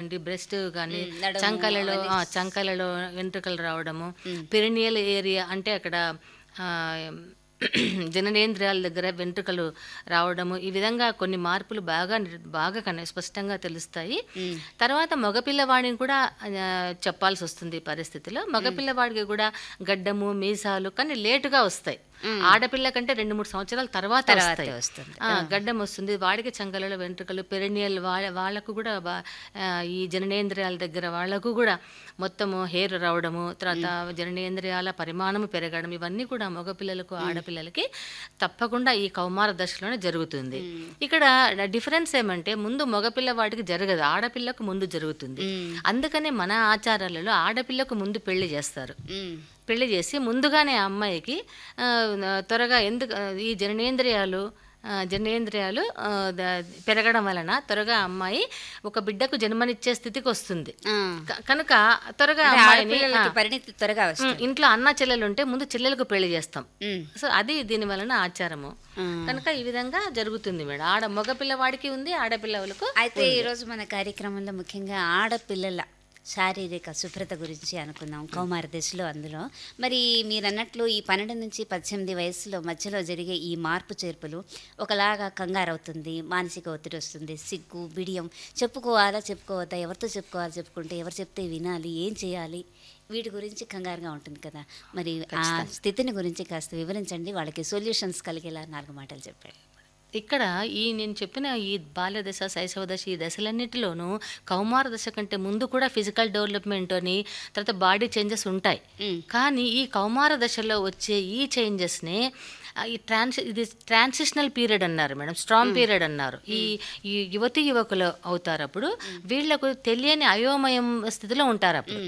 కానివ్వండి బ్రెస్ట్ కానీ మ్, నడుము చంకలలో అవన్నీ. ఆ, చంకలలో వెంట్రుకలు రావడము పెరినియల్ ఏరియా అంటే అక్కడ ఆ, జననేంద్రియాల దగ్గర వెంట్రుకలు రావడము ఈ విధంగా కొన్ని మార్పులు బాగా నిర్- బాగా కన స్పష్టంగా తెలుస్తాయి తర్వాత మగపిల్లవాడిని కూడా ఆ, చెప్పాల్సి వస్తుంది ఈ పరిస్థితిలో మగపిల్లవాడికి కూడా గడ్డము మీసాలు కానీ లేటుగా వస్తాయి ఆడపిల్ల కంటే రెండు మూడు సంవత్సరాల తర్వాత తర్వాతే వస్తాయి వస్తుంది. ఆ, గడ్డం వస్తుంది వాడికి చంకలలో వెంట్రుకలు పెరినియల్ వాళ్ళ వాళ్ళకు కూడా బా- ఆ, ఈ జననేంద్రియాల దగ్గర వాళ్ళకు కూడా మొత్తము హెయిర్ రావడము తర్వాత జననేంద్రియాల పరిమాణము పెరగడం ఇవన్నీ కూడా మగపిల్లలకు ఆడపిల్లలకి తప్పకుండా ఈ కౌమార దశలోనే జరుగుతుంది ఇక్కడ డిఫరెన్స్ ఏమంటే ముందు మగపిల్ల వాడికి జరగదు ఆడపిల్లకు ముందు జరుగుతుంది అందుకనే మన ఆచారాలలో ఆడపిల్లకు ముందు పెళ్లి చేస్తారు మ్మ్. పెళ్లి చేసి ముందుగానే ఆ అమ్మాయికి ఆ, త్వరగా ఎందుకు ఆ, ఈ జననేంద్రియాలు ఆ, జననేంద్రియాలు ఆ, ద- పెరగడం వలన త్వరగా ఆ అమ్మాయి ఒక బిడ్డకు జన్మనిచ్చే స్థితికి వస్తుంది ఆ. క- కనుక త్వరగా అంటే అమ్మాయిని ఆడపిల్లలకి ఆ, పరిణితి త్వరగా వస్తుంది ఉమ్, ఇంట్లో అన్న చెల్లెలు ఉంటే ముందు చెల్లెలకు పెళ్లి చేస్తాం మ్మ్. సో అది దీని వలన ఆచారము కనుక ఈ విధంగా జరుగుతుంది మేడం ఆడ మగపిల్లవాడికి ఉంది ఆడపిల్లలకు అయితే ఈరోజు మన కార్యక్రమంలో ముఖ్యంగా ఆడపిల్లల శారీరక శుభ్రత గురించి అనుకుందాం కౌమార దశలో అందులో మరి మీరు అన్నట్లు ఈ పన్నెండు నుంచి పద్దెనిమిది వయసులో మధ్యలో జరిగే ఈ మార్పు చేర్పులు ఒకలాగా కంగారు అవుతుంది మానసిక ఒత్తిడి వస్తుంది సిగ్గు బిడియం చెప్పుకోవాలా చెప్పుకోవద్దా ఎవరితో చెప్పుకోవాలా చెప్పుకుంటే ఎవరు చెప్తే వినాలి ఏం చేయాలి వీటి గురించి కంగారుగా ఉంటుంది కదా మరి ఆ స్థితిని గురించి కాస్త వివరించండి వాళ్ళకి సొల్యూషన్స్ కలిగేలా నాలుగు మాటలు చెప్పండి ఇక్కడ ఈ నేను చెప్పిన ఈ బాల్య దశ శైశవ దశ ఈ దశలన్నిటిలోనూ కౌమార దశ కంటే ముందు కూడా ఫిజికల్ డెవలప్మెంట్ అని తర్వాత బాడీ చేంజెస్ ఉంటాయి మ్మ్. కానీ ఈ కౌమార దశలో వచ్చే ఈ చేంజెస్ని ఈ ట్రాన్స్ ఇది ట్రాన్సిషనల్ పీరియడ్ అన్నారు మేడం స్ట్రాంగ్ పీరియడ్ అన్నారు ఈ ఈ యువతి యువకులు అవుతారు అప్పుడు వీళ్ళకు తెలియని అయోమయం స్థితిలో ఉంటారు అప్పుడు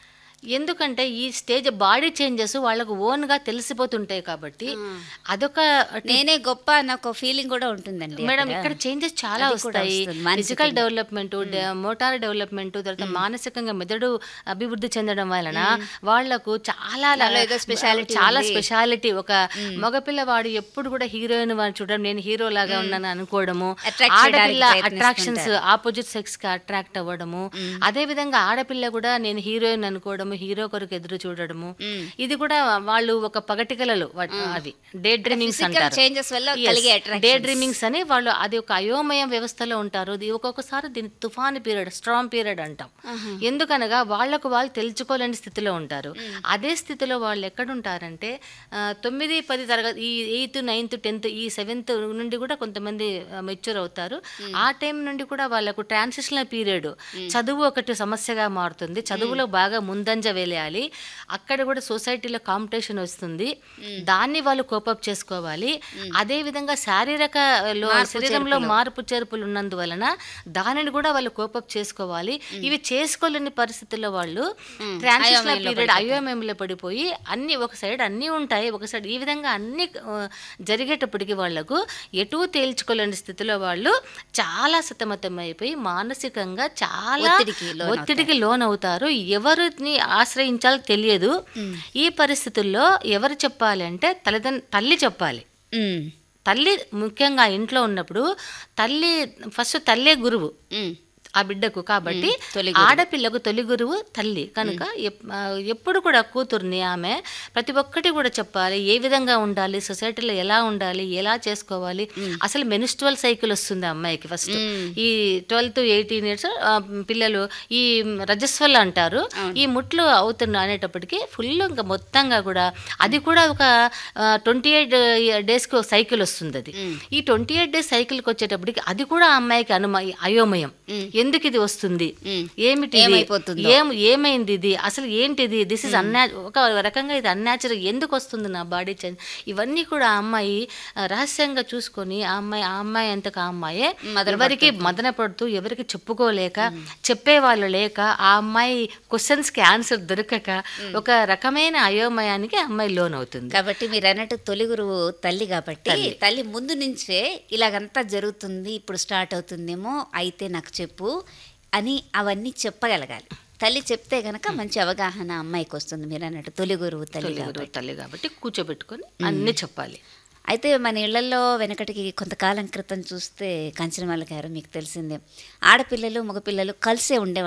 ఎందుకంటే ఈ స్టేజ్ బాడీ చేంజెస్ వాళ్ళకు ఓన్గా తెలిసిపోతుంటాయి కాబట్టి అదొక నేనే గొప్ప నాకు ఫీలింగ్ కూడా ఉంటుందండి మేడం అక్కడ. ఇక్కడ చేంజెస్ చాలా అది కూడా వస్తాయి వస్తుంది, మానసికంగా. ఫిజికల్ డెవలప్మెంట్ మోటార్ డెవలప్మెంట్ తర్వాత మానసికంగా మెదడు అభివృద్ధి చెందడం వలన వాళ్లకు చాలా నాలో ఏదో speciality చాలా ఉంది. స్పెషాలిటీ ఒక మగపిల్లవాడు ఎప్పుడు కూడా హీరోయిన్ వాడు చూడడం నేను హీరో లాగా ఉన్నాను అనుకోవడము Attract ఆడపిల్ల చేయడానికి అట్రాక్షన్స్ ఆపోజిట్ సెక్స్ కి అట్రాక్ట్ అవ్వడము అదే విధంగా ఆడపిల్ల కూడా నేను హీరోయిన్ అనుకోవడము హీరో కొరకు ఎదురు చూడడము ఇది కూడా వాళ్ళు ఒక పగటికలలు వాటి- అవి డే డ్రీమింగ్స్ Physical అంటారు changes వల్ల కలిగే attractions. డే డ్రీమింగ్స్ అని వాళ్ళు అది ఒక అయోమయ వ్యవస్థలో ఉంటారు ఇది ఒక్కొక్కసారి దీని తుఫాను పీరియడ్ స్ట్రాంగ్ పీరియడ్ అంటాం ఎందుకనగా వాళ్ళకు వాళ్ళు తెలుసుకోలేని స్థితిలో ఉంటారు అదే స్థితిలో వాళ్ళు ఎక్కడుంటారంటే ఆ, తొమ్మిది పది తరగతి ఈ ఎయిత్ నైన్త్ టెన్త్ ఈ సెవెంత్ నుండి కూడా కొంతమంది మెచ్యూర్ అవుతారు ఆ టైం నుండి కూడా వాళ్ళకు ట్రాన్సిషనల్ పీరియడ్ చదువు ఒకటి సమస్యగా మారుతుంది చదువులో బాగా ముందంజ వేయాలి అక్కడ కూడా సొసైటీలో కాంపిటీషన్ వస్తుంది దాన్ని వాళ్ళు కోపప్ చేసుకోవాలి అదే విధంగా శారీరక లో శరీరంలో మార్పు చేర్పులు ఉన్నందువలన దానిని కూడా వాళ్ళు కోపప్ చేసుకోవాలి ఇవి చేసుకోలేని పరిస్థితుల్లో వాళ్ళు ట్రాన్సిషనల్ పీరియడ్ అయోమయంలో పడిపోయి అన్ని ఒక సైడ్ అన్నీ ఉంటాయి ఒక సైడ్ ఈ విధంగా అన్ని ఆ, జరిగేటప్పటికి వాళ్లకు ఎటు తేల్చుకోలేని స్థితిలో వాళ్ళు చాలా సతమతం అయిపోయి మానసికంగా చాలా ఒత్తిడికి లోనవుతారు. ఒత్తిడికి లోన్ అవుతారు ఎవరిని ఆశ్రయించాలో తెలియదు ఈ పరిస్థితుల్లో ఎవరు చెప్పాలి అంటే తల్లిదండ్రు తల్లి చెప్పాలి మ్మ్. తల్లి ముఖ్యంగా ఇంట్లో ఉన్నప్పుడు తల్లి ఫస్ట్ తల్లే గురువు మ్మ్. ఆ బిడ్డకు కాబట్టి తొలి ఆడపిల్లకు తొలి గురువు తల్లి కనుక ఎప్- ఆ, ఎప్పుడు కూడా కూతుర్ని ఆమె ప్రతి ఒక్కటి కూడా చెప్పాలి ఏ విధంగా ఉండాలి సొసైటీలో ఎలా ఉండాలి ఎలా చేసుకోవాలి అసలు మెనిస్ట్రల్ సైకిల్ వస్తుంది ఆ అమ్మాయికి ఫస్ట్ ఈ ట్వెల్త్ ఎయిటీన్ ఇయర్స్ పిల్లలు ఈ రజస్వల్ అంటారు ఈ ముట్లు అవుతున్న అనేటప్పటికి ఫుల్ ఇంకా మొత్తంగా కూడా అది కూడా ఒక ట్వంటీ ఎయిట్ డేస్కి సైకిల్ వస్తుంది అది ఈ ట్వంటీ ఎయిట్ డేస్ సైకిల్కి వచ్చేటప్పటికి అది కూడా ఆ అమ్మాయికి అనుమయ అయోమయం ఎందుకు ఇది వస్తుంది మ్. ఏమిటి ఇది? ఏమైపోతుందో? ఏం ఏమైంది ఇది అసలు ఏంటిది దిస్ ఇస్ అన్యా ఒక రకంగా ఇది అన్యాచురల్ ఎందుకు వస్తుంది నా బాడీ చేంజ్ ఇవన్నీ కూడా ఆ అమ్మాయి ఆ, రహస్యంగా చూసుకొని ఆ అమ్మాయి ఆ అమ్మాయి అంతకు ఆ అమ్మాయే ఎవరికి మదన పడుతూ ఎవరికి చెప్పుకోలేక చెప్పేవాళ్ళు లేక ఆ అమ్మాయి క్వశ్చన్స్ కి ఆన్సర్ దొరకక ఒక రకమైన అయోమయానికి ఆ అమ్మాయి లోన్ అవుతుంది కాబట్టి మీరు అన్నట్టు తొలి గురువు తల్లి కాబట్టి తల్లి ముందు నుంచే ఇలాగంతా జరుగుతుంది ఇప్పుడు స్టార్ట్ అవుతుందేమో అయితే నాకు చెప్పు అని అవన్నీ చెప్పగలగాలి తల్లి చెప్తే గనక మంచి అవగాహన అమ్మాయికి వస్తుంది మీరు అన్నట్టు తొలి గురువు తల్లి తల్లి కాబట్టి. గురువు తల్లి కాబట్టి కూర్చోబెట్టుకొని అన్ని చెప్పాలి అయితే మన ఇళ్లలో వెనకటికి కొంతకాలం క్రితం చూస్తే కంచనమాల గారు మీకు తెలిసిందే ఆడపిల్లలు మగపిల్లలు కలిసే ఉండే